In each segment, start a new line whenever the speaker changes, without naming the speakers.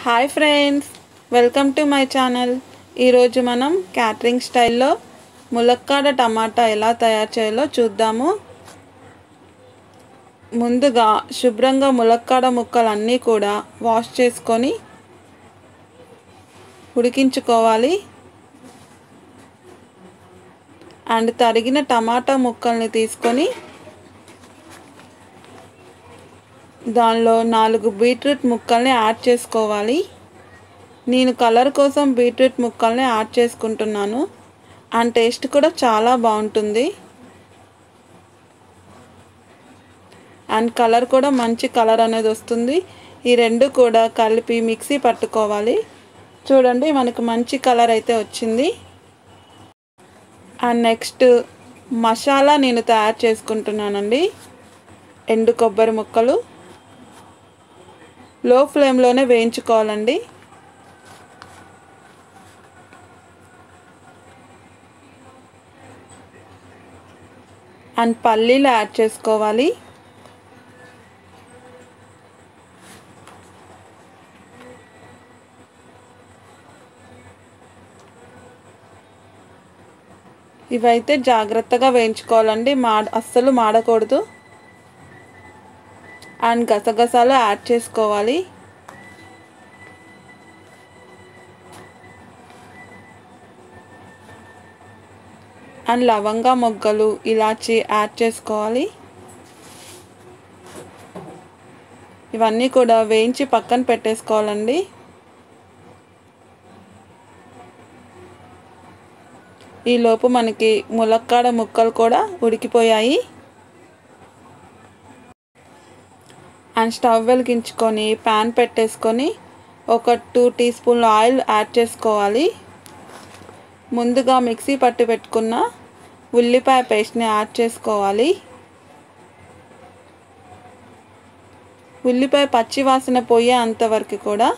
hi friends welcome to my channel ఈరోజు మనం catering స్టైల్లో ములక్కాడ టమాటా ఎలా తయారు చేయాలో చూద్దాము ముందుగా శుభ్రంగా ములక్కాడ ముక్కలన్నీ కూడా వాష్ చేసుకొని ఉడికించుకోవాలి అండ్ తరిగిన టమాటా ముక్కల్ని తీసుకొని దానిలో నాలుగు బీట్రూట్ ముక్కల్ని యాడ్ చేసుకోవాలి నేను కలర్ కోసం బీట్రూట్ ముక్కల్ని యాడ్ చేసుకుంటున్నాను అండ్ టేస్ట్ కూడా చాలా బాగుంటుంది అండ్ కలర్ కూడా మంచి కలర్ అనేది వస్తుంది ఈ రెండు కూడా కలిపి మిక్సీ పట్టుకోవాలి చూడండి మనకు మంచి కలర్ అయితే వచ్చింది అండ్ నెక్స్ట్ మసాలా నేను తయారు చేసుకుంటున్నానండి ఎండు కొబ్బరి ముక్కలు లో ఫ్లేమ్లోనే వేయించుకోవాలండి అండ్ పల్లీలు యాడ్ చేసుకోవాలి ఇవైతే జాగ్రత్తగా వేయించుకోవాలండి మాడ అస్సలు మాడకూడదు అండ్ గసగసాలు యాడ్ చేసుకోవాలి అండ్ లవంగా మొగ్గలు ఇలాచి యాడ్ చేసుకోవాలి ఇవన్నీ కూడా వేయించి పక్కన పెట్టేసుకోవాలండి ఈలోపు మనకి ములక్కాడ ముక్కలు కూడా ఉడికిపోయాయి అండ్ స్టవ్ వెలిగించుకొని ప్యాన్ పెట్టేసుకొని ఒక టూ టీ స్పూన్ల ఆయిల్ యాడ్ చేసుకోవాలి ముందుగా మిక్సీ పట్టి పెట్టుకున్న ఉల్లిపాయ పేస్ట్ని యాడ్ చేసుకోవాలి ఉల్లిపాయ పచ్చి వాసన పోయే అంతవరకు కూడా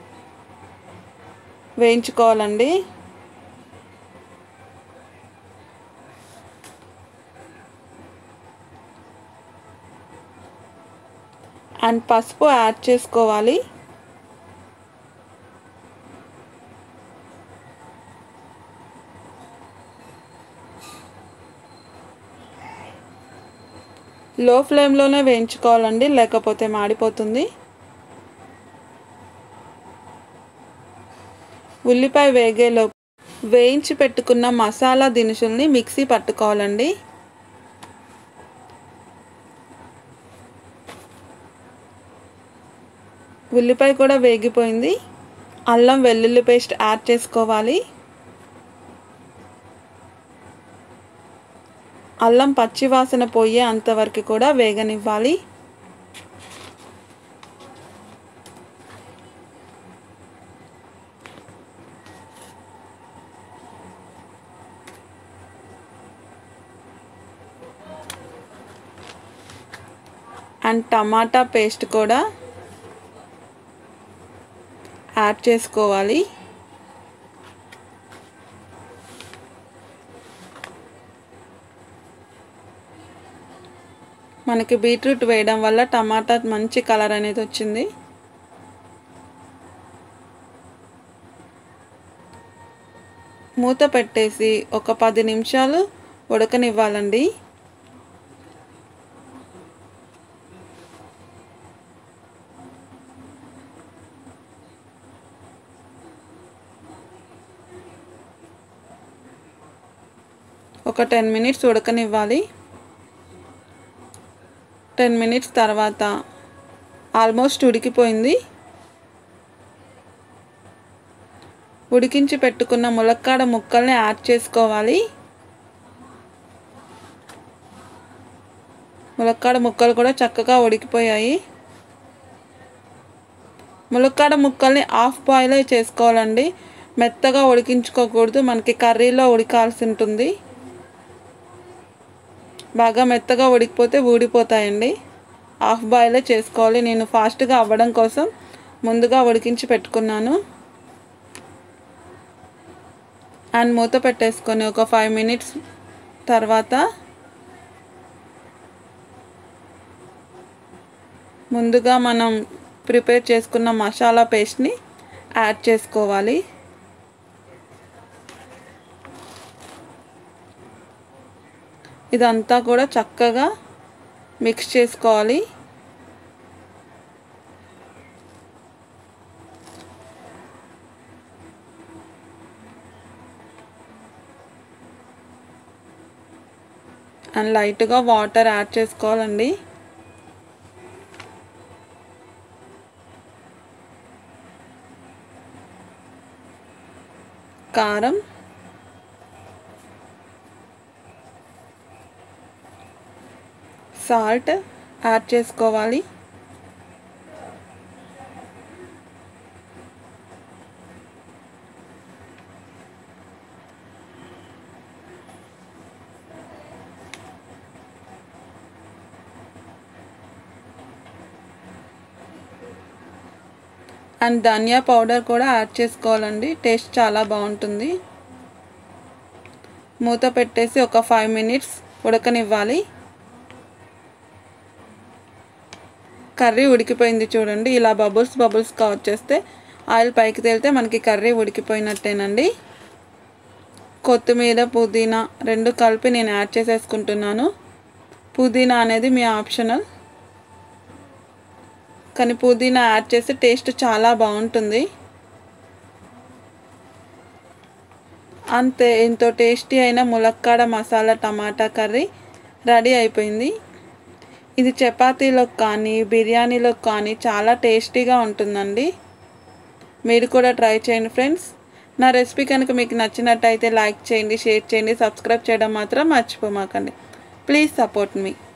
వేయించుకోవాలండి అండ్ పసుపు యాడ్ చేసుకోవాలి లో ఫ్లేమ్లోనే వేయించుకోవాలండి లేకపోతే మాడిపోతుంది ఉల్లిపాయ వేగేలో వేయించి పెట్టుకున్న మసాలా దినుసుల్ని మిక్సీ పట్టుకోవాలండి ఉల్లిపాయ కూడా వేగిపోయింది అల్లం వెల్లుల్లి పేస్ట్ యాడ్ చేసుకోవాలి అల్లం పచ్చి వాసన పోయే అంతవరకు కూడా వేగనివ్వాలి అండ్ టమాటా పేస్ట్ కూడా యాడ్ చేసుకోవాలి మనకి బీట్రూట్ వేయడం వల్ల టమాటా మంచి కలర్ అనేది వచ్చింది మూత పెట్టేసి ఒక పది నిమిషాలు ఉడకనివ్వాలండి ఒక టెన్ మినిట్స్ ఉడకనివ్వాలి టెన్ మినిట్స్ తర్వాత ఆల్మోస్ట్ ఉడికిపోయింది ఉడికించి పెట్టుకున్న ములక్కాడ ముక్కల్ని యాడ్ చేసుకోవాలి ములక్కాడ ముక్కలు కూడా చక్కగా ఉడికిపోయాయి ములక్కాడ ముక్కల్ని హాఫ్ బాయిల్ చేసుకోవాలండి మెత్తగా ఉడికించుకోకూడదు మనకి కర్రీలో ఉడకాల్సి ఉంటుంది బాగా మెత్తగా ఉడికిపోతే ఊడిపోతాయండి హాఫ్ బాయిలే చేసుకోవాలి నేను ఫాస్ట్గా అవ్వడం కోసం ముందుగా ఉడికించి పెట్టుకున్నాను అండ్ మూత పెట్టేసుకొని ఒక ఫైవ్ మినిట్స్ తర్వాత ముందుగా మనం ప్రిపేర్ చేసుకున్న మసాలా పేస్ట్ని యాడ్ చేసుకోవాలి ఇదంతా కూడా చక్కగా మిక్స్ చేసుకోవాలి అండ్ లైట్గా వాటర్ యాడ్ చేసుకోవాలండి కారం సాల్ట్ యాడ్ చేసుకోవాలి అండ్ ధనియా పౌడర్ కూడా యాడ్ చేసుకోవాలండి టేస్ట్ చాలా బాగుంటుంది మూత పెట్టేసి ఒక ఫైవ్ మినిట్స్ ఉడకనివ్వాలి కర్రీ ఉడికిపోయింది చూడండి ఇలా బబుల్స్ బబుల్స్గా వచ్చేస్తే ఆయిల్ పైకి తేలితే మనకి కర్రీ ఉడికిపోయినట్టేనండి కొత్తిమీర పుదీనా రెండు కలిపి నేను యాడ్ చేసేసుకుంటున్నాను పుదీనా అనేది మీ ఆప్షనల్ కానీ పుదీనా యాడ్ చేస్తే టేస్ట్ చాలా బాగుంటుంది అంతే ఎంతో టేస్టీ అయిన ములక్కాడ మసాలా టమాటా కర్రీ రెడీ అయిపోయింది ఇది చపాతీలోకి కానీ బిర్యానీలోకి కానీ చాలా టేస్టీగా ఉంటుందండి మీరు కూడా ట్రై చేయండి ఫ్రెండ్స్ నా రెసిపీ కనుక మీకు నచ్చినట్టయితే లైక్ చేయండి షేర్ చేయండి సబ్స్క్రైబ్ చేయడం మాత్రం మర్చిపోమాకండి ప్లీజ్ సపోర్ట్ మీ